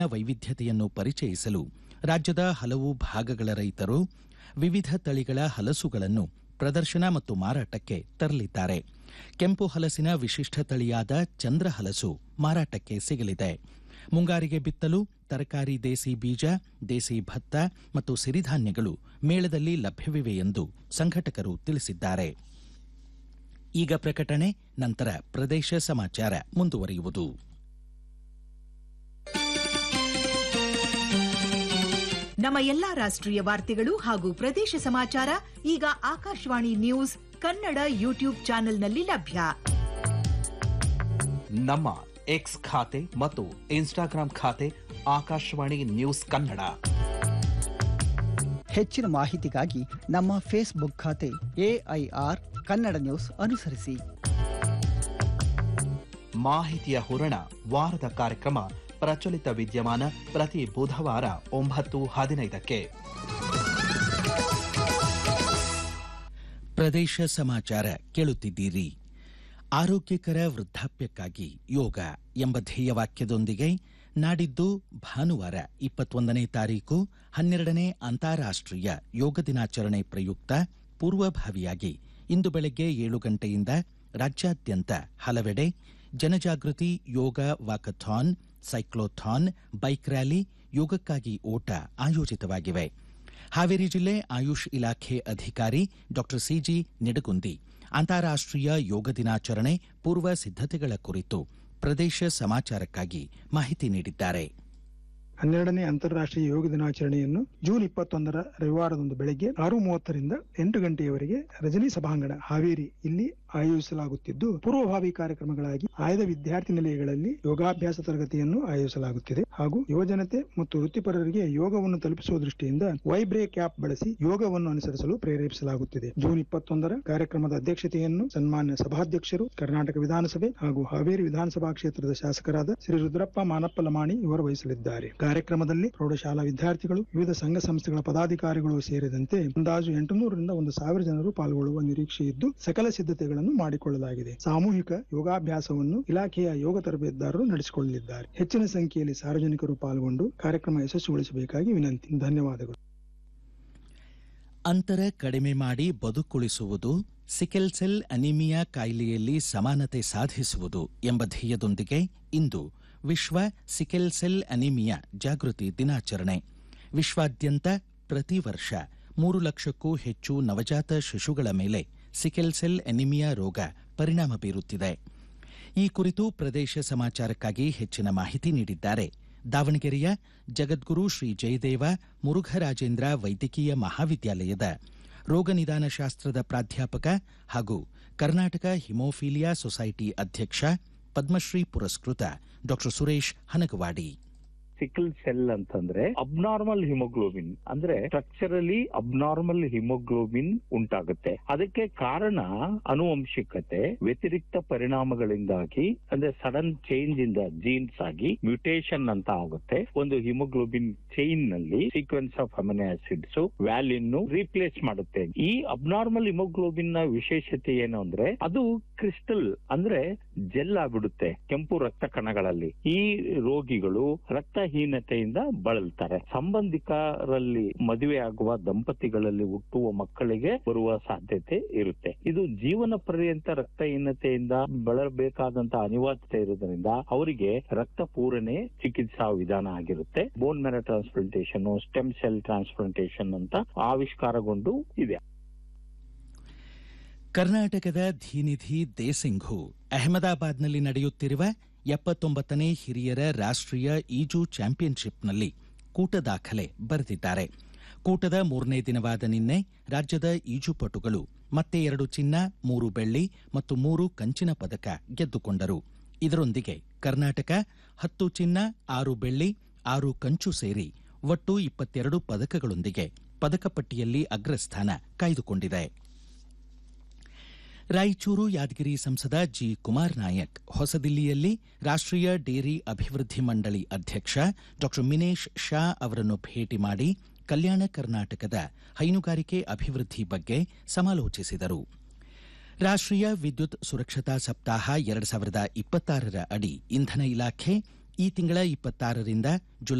ವೈವಿಧ್ಯತೆಯನ್ನು ಪರಿಚಯಿಸಲು ರಾಜ್ಯದ ಹಲವು ಭಾಗಗಳ ರೈತರು ವಿವಿಧ ತಳಿಗಳ ಹಲಸುಗಳನ್ನು ಪ್ರದರ್ಶನ ಮತ್ತು ಮಾರಾಟಕ್ಕೆ ತರಲಿದ್ದಾರೆ ಕೆಂಪು ಹಲಸಿನ ವಿಶಿಷ್ಟ ತಳಿಯಾದ ಚಂದ್ರ ಹಲಸು ಮಾರಾಟಕ್ಕೆ ಸಿಗಲಿದೆ ಮುಂಗಾರಿಗೆ ಬಿತ್ತಲು ತರಕಾರಿ ದೇಸಿ ಬೀಜ ದೇಸಿ ಭತ್ತ ಮತ್ತು ಸಿರಿಧಾನ್ಯಗಳು ಮೇಳದಲ್ಲಿ ಲಭ್ಯವಿವೆ ಎಂದು ಸಂಘಟಕರು ತಿಳಿಸಿದ್ದಾರೆ ಈಗ ಪ್ರಕಟಣೆ ನಂತರ ಪ್ರದೇಶ ಸಮಾಚಾರ ಮುಂದುವರಿಯುವುದು ನಮ್ಮ ಎಲ್ಲಾ ರಾಷ್ಟ್ರೀಯ ವಾರ್ತೆಗಳು ಹಾಗೂ ಪ್ರದೇಶ ಸಮಾಚಾರ ಈಗ ಆಕಾಶವಾಣಿ ನ್ಯೂಸ್ ಕನ್ನಡ ಯೂಟ್ಯೂಬ್ ಚಾನೆಲ್ನಲ್ಲಿ ಲಭ್ಯ ನಮ್ಮ ಎಕ್ಸ್ ಖಾತೆ ಮತ್ತು ಇನ್ಸ್ಟಾಗ್ರಾಂ ಖಾತೆ ಆಕಾಶವಾಣಿ ನ್ಯೂಸ್ ಕನ್ನಡ ಹೆಚ್ಚಿನ ಮಾಹಿತಿಗಾಗಿ ನಮ್ಮ ಫೇಸ್ಬುಕ್ ಖಾತೆ ಎಐಆರ್ ಕನ್ನಡ ನ್ಯೂಸ್ ಅನುಸರಿಸಿ ಮಾಹಿತಿಯ ಹೂರಣ ವಾರದ ಕಾರ್ಯಕ್ರಮ ಪ್ರಚಲಿತ ವಿದ್ಯಮಾನ ಪ್ರತಿ ಬುಧವಾರ ಒಂಬತ್ತು ಹದಿನೈದಕ್ಕೆ ಪ್ರದೇಶ ಸಮಾಚಾರ ಕೇಳುತ್ತಿದ್ದೀರಿ ಆರೋಗ್ಯಕರ ವೃದ್ಧಾಪ್ಯಕ್ಕಾಗಿ ಯೋಗ ಎಂಬ ಧ್ಯೇಯವಾಕ್ಯದೊಂದಿಗೆ ನಾಡಿದ್ದು ಭಾನುವಾರ ಇಪ್ಪತ್ತೊಂದನೇ ತಾರೀಕು ಹನ್ನೆರಡನೇ ಅಂತಾರಾಷ್ಟ್ರೀಯ ಯೋಗ ದಿನಾಚರಣೆ ಪ್ರಯುಕ್ತ ಪೂರ್ವಭಾವಿಯಾಗಿ ಇಂದು ಬೆಳಗ್ಗೆ ಏಳು ಗಂಟೆಯಿಂದ ರಾಜ್ಯಾದ್ಯಂತ ಹಲವೆಡೆ ಜನಜಾಗೃತಿ yoga walkathon cyclothon bike rally ಯೋಗಕ್ಕಾಗಿ ಓಟ ಆಯೋಜಿತವಾಗಿವೆ ಹಾವೇರಿ ಜಿಲ್ಲೆ ಆಯುಷ್ ಇಲಾಖೆ ಅಧಿಕಾರಿ ಡಾಕ್ಟರ್ ಸಿಜಿ ನಿಡಗುಂದಿ ಅಂತಾರಾಷ್ಟ್ರೀಯ ಯೋಗ ದಿನಾಚರಣೆ ಪೂರ್ವ ಸಿದ್ಧತೆಗಳ ಕುರಿತು ಪ್ರದೇಶ ಸಮಾಚಾರಕ್ಕಾಗಿ ಮಾಹಿತಿ ನೀಡಿದ್ದಾರೆ ಹನ್ನೆರಡನೇ ಅಂತಾರಾಷ್ಟ್ರೀಯ ಯೋಗ ದಿನಾಚರಣೆಯನ್ನು ಜೂನ್ ಇಪ್ಪತ್ತೊಂದರ ರವಿವಾರದಂದು ಬೆಳಗ್ಗೆ ಆರು ಮೂವತ್ತರಿಂದ ಎಂಟು ಗಂಟೆಯವರೆಗೆ ರಜನಿ ಸಭಾಂಗಣ ಹಾವೇರಿ ಇಲ್ಲಿ ಆಯೋಜಿಸಲಾಗುತ್ತಿದ್ದು ಪೂರ್ವಭಾವಿ ಕಾರ್ಯಕ್ರಮಗಳಾಗಿ ಆಯ್ದ ವಿದ್ಯಾರ್ಥಿ ನಿಲಯಗಳಲ್ಲಿ ಯೋಗಾಭ್ಯಾಸ ತರಗತಿಯನ್ನು ಆಯೋಜಿಸಲಾಗುತ್ತಿದೆ ಹಾಗೂ ಯುವಜನತೆ ಮತ್ತು ವೃತ್ತಿಪರರಿಗೆ ಯೋಗವನ್ನು ತಲುಪಿಸುವ ದೃಷ್ಟಿಯಿಂದ ವೈಬ್ರೇಕ್ ಆಪ್ ಬಳಸಿ ಯೋಗವನ್ನು ಅನುಸರಿಸಲು ಪ್ರೇರೇಪಿಸಲಾಗುತ್ತಿದೆ ಜೂನ್ ಇಪ್ಪತ್ತೊಂದರ ಕಾರ್ಯಕ್ರಮದ ಅಧ್ಯಕ್ಷತೆಯನ್ನು ಸನ್ಮಾನ್ಯ ಸಭಾಧ್ಯಕ್ಷರು ಕರ್ನಾಟಕ ವಿಧಾನಸಭೆ ಹಾಗೂ ಹಾವೇರಿ ವಿಧಾನಸಭಾ ಕ್ಷೇತ್ರದ ಶಾಸಕರಾದ ಶ್ರೀ ರುದ್ರಪ್ಪ ಮಾನಪ್ಪ ಲಮಾಣಿ ಇವರು ವಹಿಸಲಿದ್ದಾರೆ ಕಾರ್ಯಕ್ರಮದಲ್ಲಿ ಪ್ರೌಢಶಾಲಾ ವಿದ್ಯಾರ್ಥಿಗಳು ವಿವಿಧ ಸಂಘ ಸಂಸ್ಥೆಗಳ ಪದಾಧಿಕಾರಿಗಳು ಸೇರಿದಂತೆ ಅಂದಾಜು ಎಂಟುನೂರರಿಂದ ಒಂದು ಸಾವಿರ ಜನರು ಪಾಲ್ಗೊಳ್ಳುವ ನಿರೀಕ್ಷೆ ಇದ್ದು ಸಕಲ ಸಿದ್ಧತೆಗಳನ್ನು ಮಾಡಿಕೊಳ್ಳಲಾಗಿದೆ ಸಾಮೂಹಿಕ ಯೋಗಾಭ್ಯಾಸವನ್ನು ಇಲಾಖೆಯ ಯೋಗ ತರಬೇತುದಾರರು ನಡೆಸಿಕೊಳ್ಳಲಿದ್ದಾರೆ ಹೆಚ್ಚಿನ ಸಂಖ್ಯೆಯಲ್ಲಿ ಸಾರ್ವಜನಿಕರು ಪಾಲ್ಗೊಂಡು ಕಾರ್ಯಕ್ರಮ ಯಶಸ್ವಿಗೊಳಿಸಬೇಕಾಗಿ ವಿನಂತಿ ಧನ್ಯವಾದಗಳು ಅಂತರ ಕಡಿಮೆ ಮಾಡಿ ಬದುಕುಳಿಸುವುದು ಸಿಕೆಲ್ ಸೆಲ್ ಅನಿಮಿಯಾ ಕಾಯಿಲೆಯಲ್ಲಿ ಸಮಾನತೆ ಸಾಧಿಸುವುದು ಎಂಬ ಧ್ಯೇಯದೊಂದಿಗೆ ಇಂದು ವಿಶ್ವ ಸಿಕೆಲ್ ಸೆಲ್ ಅನಿಮಿಯಾ ಜಾಗೃತಿ ದಿನಾಚರಣೆ ವಿಶ್ವಾದ್ಯಂತ ಪ್ರತಿ ವರ್ಷ ಮೂರು ಲಕ್ಷಕ್ಕೂ ಹೆಚ್ಚು ನವಜಾತ ಶಿಶುಗಳ ಮೇಲೆ ಸಿಕೆಲ್ ಸೆಲ್ ಅನಿಮಿಯಾ ರೋಗ ಪರಿಣಾಮ ಬೀರುತ್ತಿದೆ ಈ ಕುರಿತು ಪ್ರದೇಶ ಸಮಾಚಾರಕ್ಕಾಗಿ ಹೆಚ್ಚಿನ ಮಾಹಿತಿ ನೀಡಿದ್ದಾರೆ ದಾವಣಗೆರೆಯ ಜಗದ್ಗುರು ಶ್ರೀ ಜಯದೇವ ಮುರುಘರಾಜೇಂದ್ರ ವೈದ್ಯಕೀಯ ಮಹಾವಿದ್ಯಾಲಯದ ರೋಗ ನಿದಾನ ಶಾಸ್ತ್ರದ ಪ್ರಾಧ್ಯಾಪಕ ಹಾಗೂ ಕರ್ನಾಟಕ ಹಿಮೋಫೀಲಿಯಾ ಸೊಸೈಟಿ ಅಧ್ಯಕ್ಷ ಪದ್ಮಶ್ರೀ ಪುರಸ್ಕೃತ doctor Suresh Hanagavadi sickle cell ಅಂತಂದ್ರೆ ಅಬ್ನಾರ್ಮಲ್ ಹಿಮೋಗ್ಲೋಬಿನ್ ಅಂದ್ರೆ ಸ್ಟ್ರಕ್ಚರಲಿ ಅಬ್ನಾರ್ಮಲ್ ಹಿಮೋಗ್ಲೋಬಿನ್ ಉಂಟಾಗುತ್ತೆ ಅದಕ್ಕೆ ಕಾರಣ ಅನುವಂಶಿಕತೆ ವ್ಯತಿರಿಕ್ತ ಪರಿಣಾಮಗಳಿಂದಾಗಿ ಅಂದ್ರೆ ಸಡನ್ ಚೇಂಜ್ ಇಂದ ಜೀನ್ಸ್ ಆಗಿ ಮ್ಯೂಟೇಶನ್ ಅಂತ ಆಗುತ್ತೆ ಒಂದು ಹಿಮೋಗ್ಲೋಬಿನ್ ಚೈನ್ ನಲ್ಲಿ sequence of amino acids valine replace ಮಾಡುತ್ತೆ ಈ ಅಬ್ನಾರ್ಮಲ್ ಹಿಮೋಗ್ಲೋಬಿನ್ ನ ವಿಶೇಷತೆ ಏನು ಅಂದ್ರೆ ಅದು ಕ್ರಿಸ್ಟಲ್ ಅಂದ್ರೆ ಜೆಲ್ ಆಗ್ಬಿಡುತ್ತೆ ಕೆಂಪು ರಕ್ತ ಕಣಗಳಲ್ಲಿ ಈ ರೋಗಿಗಳು ರಕ್ತಹೀನತೆಯಿಂದ ಬಳಲ್ತಾರೆ ಸಂಬಂಧಿಕರಲ್ಲಿ ಮದುವೆ ಆಗುವ ದಂಪತಿಗಳಲ್ಲಿ ಹುಟ್ಟುವ ಮಕ್ಕಳಿಗೆ ಬರುವ ಸಾಧ್ಯತೆ ಇರುತ್ತೆ ಇದು ಜೀವನ ಪರ್ಯಂತ ರಕ್ತಹೀನತೆಯಿಂದ ಬಳಲಬೇಕಾದಂತ ಅನಿವಾರ್ಯತೆ ಇರೋದ್ರಿಂದ ಅವರಿಗೆ ರಕ್ತ ಪೂರಣೆ ಚಿಕಿತ್ಸಾ ವಿಧಾನ ಆಗಿರುತ್ತೆ bone marrow transplantation stem cell transplantation ಅಂತ ಆವಿಷ್ಕಾರಗೊಂಡು ಇದೆ ಕರ್ನಾಟಕದ ಧೀನಿಧಿ ದೇಸಿಂಘು ಅಹಮದಾಬಾದ್ನಲ್ಲಿ ನಡೆಯುತ್ತಿರುವ ಎಪ್ಪತ್ತೊಂಬತ್ತನೇ ಹಿರಿಯರ ರಾಷ್ಟ್ರೀಯ ಈಜು ಚಾಂಪಿಯನ್ಶಿಪ್ನಲ್ಲಿ ಕೂಟ ದಾಖಲೆ ಬರೆದಿದ್ದಾರೆ ಕೂಟದ ಮೂರನೇ ದಿನವಾದ ನಿನ್ನೆ ರಾಜ್ಯದ ಈಜುಪಟುಗಳು ಮತ್ತೆ ಎರಡು ಚಿನ್ನ ಮೂರು ಬೆಳ್ಳಿ ಮತ್ತು ಮೂರು ಕಂಚಿನ ಪದಕ ಗೆದ್ದುಕೊಂಡರು ಇದರೊಂದಿಗೆ ಕರ್ನಾಟಕ ಹತ್ತು ಚಿನ್ನ ಆರು ಬೆಳ್ಳಿ ಆರು ಕಂಚು ಸೇರಿ ಒಟ್ಟು ಇಪ್ಪತ್ತೆರಡು ಪದಕಗಳೊಂದಿಗೆ ಪದಕ ಪಟ್ಟಿಯಲ್ಲಿ ಅಗ್ರಸ್ಥಾನ ಕಾಯ್ದುಕೊಂಡಿದೆ ರಾಯಚೂರು ಯಾದಗಿರಿ ಸಂಸದ ಜಿ ಕುಮಾರ್ ನಾಯಕ್ ಹೊಸದಿಲ್ಲಿಯಲ್ಲಿ ರಾಷ್ಟ್ರೀಯ ಡೇರಿ ಅಭಿವೃದ್ಧಿ ಮಂಡಳಿ ಅಧ್ಯಕ್ಷ ಡಾಕ್ಟರ್ ಮಿನೇಶ್ ಶಾ ಅವರನ್ನು ಭೇಟಿ ಮಾಡಿ ಕಲ್ಯಾಣ ಕರ್ನಾಟಕದ ಹೈನುಗಾರಿಕೆ ಅಭಿವೃದ್ಧಿ ಬಗ್ಗೆ ಸಮಾಲೋಚಿಸಿದರು ರಾಷ್ಟ್ರೀಯ ವಿದ್ಯುತ್ ಸುರಕ್ಷತಾ ಸಪ್ತಾಹ ಎರಡು ಸಾವಿರದ ಇಪ್ಪತ್ತಾರರ ಅಡಿ ಇಂಧನ ಇಲಾಖೆ ಈ ತಿಂಗಳ ಇಪ್ಪತ್ತಾರರಿಂದ ಜುಲೈ